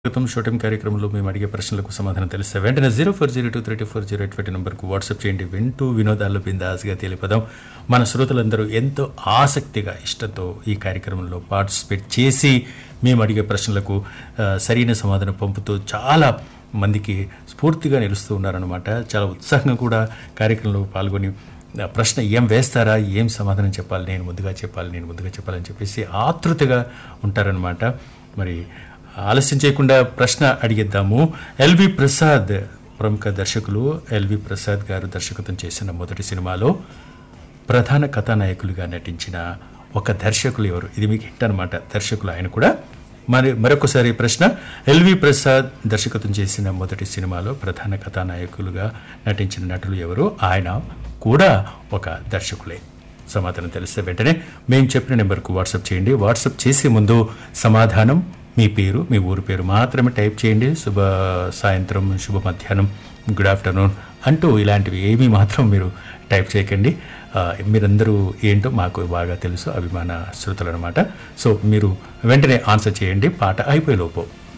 క్రితం షూటింగ్ కార్యక్రమంలో మేము అడిగే ప్రశ్నలకు సమాధానం తెలిస్తే వెంటనే zero four zero two three four zero eight నెంబర్కు వాట్సాప్ చేయండి వింటూ వినోదాల్లో బిందాస్గా తెలిపదాం మన శ్రోతలందరూ ఎంతో ఆసక్తిగా ఇష్టంతో ఈ కార్యక్రమంలో పార్టిసిపేట్ చేసి మేము అడిగే ప్రశ్నలకు ఆ, సరైన సమాధానం పంపుతూ చాలా మందికి స్ఫూర్తిగా నిలుస్తూ ఉన్నారనమాట చాలా ఉత్సాహంగా కూడా కార్యక్రమంలో పాల్గొని ఆ ప్రశ్న ఏం వేస్తారా ఏం సమాధానం చెప్పాలి నేను ముందుగా చెప్పాలి నేను ముందుగా చెప్పాలని చెప్పేసి ఆతృతగా ఉంటారనమాట మరి ఆలస్యం చేయకుండా ప్రశ్న అడిగిద్దాము ఎల్వి ప్రసాద్ ప్రముఖ దర్శకులు ఎల్వి ప్రసాద్ గారు దర్శకత్వం చేసిన మొదటి సినిమాలో ప్రధాన కథానాయకులుగా నటించిన ఒక దర్శకులు ఎవరు ఇది మీకు హింట్ అనమాట దర్శకులు ఆయన కూడా మరి మరొకసారి ప్రశ్న ఎల్వి ప్రసాద్ దర్శకత్వం చేసిన మొదటి సినిమాలో ప్రధాన కథానాయకులుగా నటించిన నటులు ఎవరు ఆయన కూడా ఒక దర్శకులే సమాధానం తెలిస్తే వెంటనే మేము చెప్పిన నెంబర్కు వాట్సాప్ చేయండి వాట్సాప్ చేసే ముందు సమాధానం మీ పేరు మీ ఊరు పేరు మాత్రమే టైప్ చేయండి శుభ సాయంత్రం శుభ మధ్యాహ్నం గుడ్ ఆఫ్టర్నూన్ అంటూ ఇలాంటివి ఏమీ మాత్రం మీరు టైప్ చేయకండి ఆ, మీరందరూ ఏంటో మాకు బాగా తెలుసు అభిమాన శ్రోతలు అనమాట సో మీరు వెంటనే ఆన్సర్ చేయండి పాట అయిపోయేలోపు